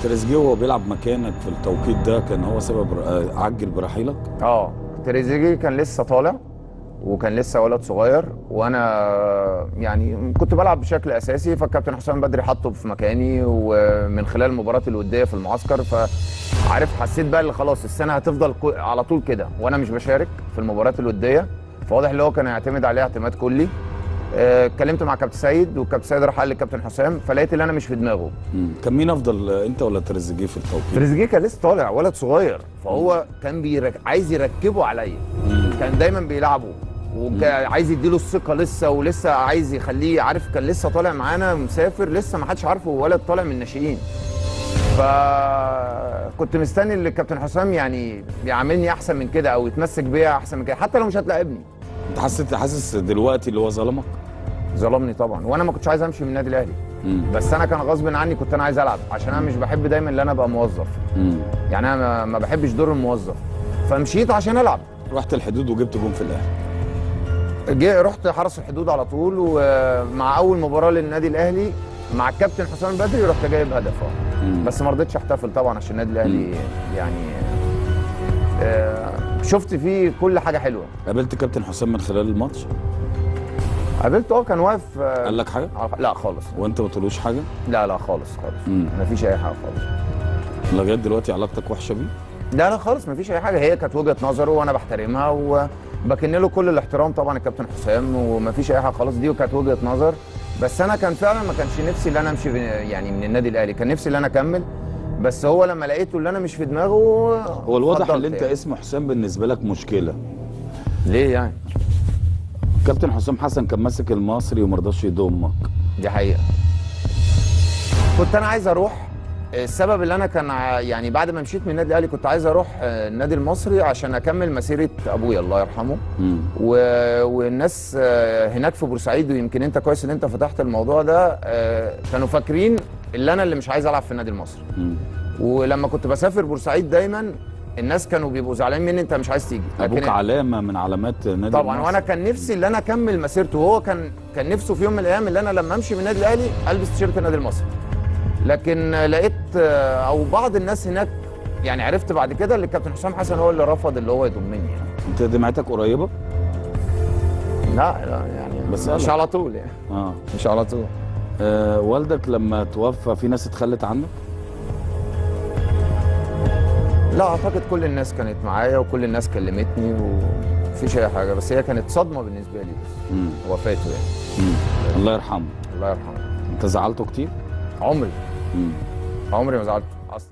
تريزيجيه وهو بيلعب مكانك في التوقيت ده كان هو سبب ر- عجل برحيلك اه تريزيجيه كان لسه طالع وكان لسه ولد صغير وانا يعني كنت بلعب بشكل اساسي فالكابتن حسام بدري حطه في مكاني ومن خلال المباراه الوديه في المعسكر فعارف حسيت بقى اللي خلاص السنه هتفضل كو- على طول كده وانا مش بشارك في المباريات الوديه فواضح اللي هو كان هيعتمد عليها اعتماد كلي آه، اتكلمت مع كابتن سيد والكابتن سيد راح قال للكابتن حسام فلقيت اللي انا مش في دماغه مم. كان مين افضل انت ولا تريزيجيه في التوقيت تريزيجيه كان لسه طالع ولد صغير فهو كان بيرك... عايز يركبه عليا مم. كان دايما بيلعبه وكان عايز يديله الثقه لسه ولسه عايز يخليه عارف كان لسه طالع معانا مسافر لسه ما حدش عارفه ولد طالع من الناشئين فكنت مستني ان الكابتن حسام يعني يعاملني احسن من كده او يتمسك بيا احسن من كده حتى لو مش هتلاعبني انت حسيت حاسس دلوقتي اللي هو ظلمك ظلمني طبعا وانا ما كنتش عايز امشي من النادي الاهلي مم. بس انا كان غصب عني كنت انا عايز العب عشان انا مش بحب دايما ان انا ابقى موظف مم. يعني انا ما- ما بحبش دور الموظف فمشيت عشان العب رحت الحدود وجبت جون في الاهلي جه رحت حرس الحدود على طول ومع اول مباراه للنادي الاهلي مع الكابتن حسام البدري رحت جايب هدف اه مم. بس ما رضيتش احتفل طبعا عشان النادي الاهلي يعني آه، شفت فيه كل حاجه حلوه قابلت كابتن حسام من خلال الماتش قابلته اه كان واقف آه، قال لك حاجه على- لا خالص وانت ما تقولوش حاجه لا لا خالص خالص مم. ما فيش اي حاجه خالص لغايه دلوقتي علاقتك وحشه بيه لا لا خالص ما فيش اي حاجه هي كانت وجهه نظره وانا بحترمها وبكن له كل الاحترام طبعا الكابتن حسام وما فيش اي حاجه خالص دي وكانت وجهه نظر بس انا كان فعلا ما كانش نفسي ان انا امشي بن- يعني من النادي الاهلي كان نفسي ان انا اكمل بس هو لما لقيته اللي انا مش في دماغه هو الواضح فضلت ان انت يعني. اسم حسام بالنسبه لك مشكله ليه يعني كابتن حسام حسن كان ماسك المصري وما رضاش يضمك دي حقيقه كنت انا عايز اروح السبب اللي انا كان ع- يعني بعد ما مشيت من النادي الاهلي كنت عايز اروح آه، النادي المصري عشان اكمل مسيره ابويا الله يرحمه مم. و... والناس آه، هناك في بورسعيد ويمكن انت كويس ان انت فتحت الموضوع ده آه، كانوا فاكرين اللي انا اللي مش عايز العب في النادي المصري مم. ولما كنت بسافر بورسعيد دايما الناس كانوا بيبقوا زعلانين مني انت مش عايز تيجي ابوك لكن- علامه من علامات نادي طبعا المصري. وانا كان نفسي اللي انا اكمل مسيرته وهو كان كان نفسه في يوم من الايام اللي انا لما امشي من النادي الاهلي البس تيشيرت النادي المصري لكن آه، لقيت آه، او بعض الناس هناك يعني عرفت بعد كده اللي الكابتن حسام حسن هو اللي رفض اللي هو يضمني يعني انت دمعتك قريبه لا لا يعني بس مش قالك. على طول يعني اه مش على طول آه، والدك لما توفى في ناس اتخلت عنك لا اعتقد كل الناس كانت معايا وكل الناس كلمتني ومفيش اي حاجه بس هي كانت صدمه بالنسبه لي بس مم. وفاته يعني مم. الله يرحمه الله يرحمه انت زعلته كتير عمري مم. عمري ما زعلت